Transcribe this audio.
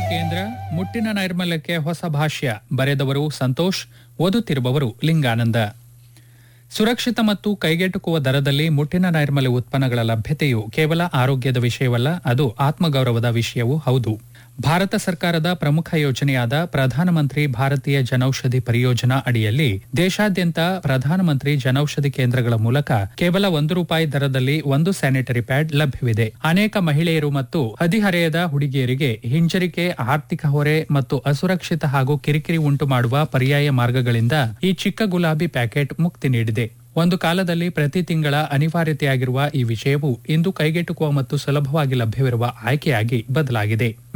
ಕೇಂದ್ರ ಮುಟ್ಟಿನ ನೈರ್ಮಲ್ಯಕ್ಕೆ ಹೊಸ ಭಾಷ್ಯ ಬರೆದವರು ಸಂತೋಷ್ ಓದುತ್ತಿರುವವರು ಲಿಂಗಾನಂದ ಸುರಕ್ಷಿತ ಮತ್ತು ಕೈಗೆಟುಕುವ ದರದಲ್ಲಿ ಮುಟ್ಟಿನ ನೈರ್ಮಲ್ಯ ಉತ್ಪನ್ನಗಳ ಲಭ್ಯತೆಯು ಕೇವಲ ಆರೋಗ್ಯದ ವಿಷಯವಲ್ಲ ಅದು ಆತ್ಮಗೌರವದ ವಿಷಯವೂ ಹೌದು ಭಾರತ ಸರ್ಕಾರದ ಪ್ರಮುಖ ಯೋಜನೆಯಾದ ಪ್ರಧಾನಮಂತ್ರಿ ಭಾರತೀಯ ಜನೌಷಧಿ ಪರಿಯೋಜನಾ ಅಡಿಯಲ್ಲಿ ದೇಶಾದ್ಯಂತ ಪ್ರಧಾನಮಂತ್ರಿ ಜನೌಷಧಿ ಕೇಂದ್ರಗಳ ಮೂಲಕ ಕೇವಲ ಒಂದು ರೂಪಾಯಿ ದರದಲ್ಲಿ ಒಂದು ಸ್ಯಾನಿಟರಿ ಪ್ಯಾಡ್ ಲಭ್ಯವಿದೆ ಅನೇಕ ಮಹಿಳೆಯರು ಮತ್ತು ಹದಿಹರೆಯದ ಹುಡುಗಿಯರಿಗೆ ಹಿಂಜರಿಕೆ ಆರ್ಥಿಕ ಹೊರೆ ಮತ್ತು ಅಸುರಕ್ಷಿತ ಹಾಗೂ ಕಿರಿಕಿರಿ ಉಂಟು ಮಾಡುವ ಪರ್ಯಾಯ ಮಾರ್ಗಗಳಿಂದ ಈ ಚಿಕ್ಕ ಗುಲಾಬಿ ಪ್ಯಾಕೆಟ್ ಮುಕ್ತಿ ನೀಡಿದೆ ಒಂದು ಕಾಲದಲ್ಲಿ ಪ್ರತಿ ತಿಂಗಳ ಅನಿವಾರ್ಯತೆಯಾಗಿರುವ ಈ ವಿಷಯವು ಇಂದು ಕೈಗೆಟುಕುವ ಮತ್ತು ಸುಲಭವಾಗಿ ಲಭ್ಯವಿರುವ ಆಯ್ಕೆಯಾಗಿ ಬದಲಾಗಿದೆ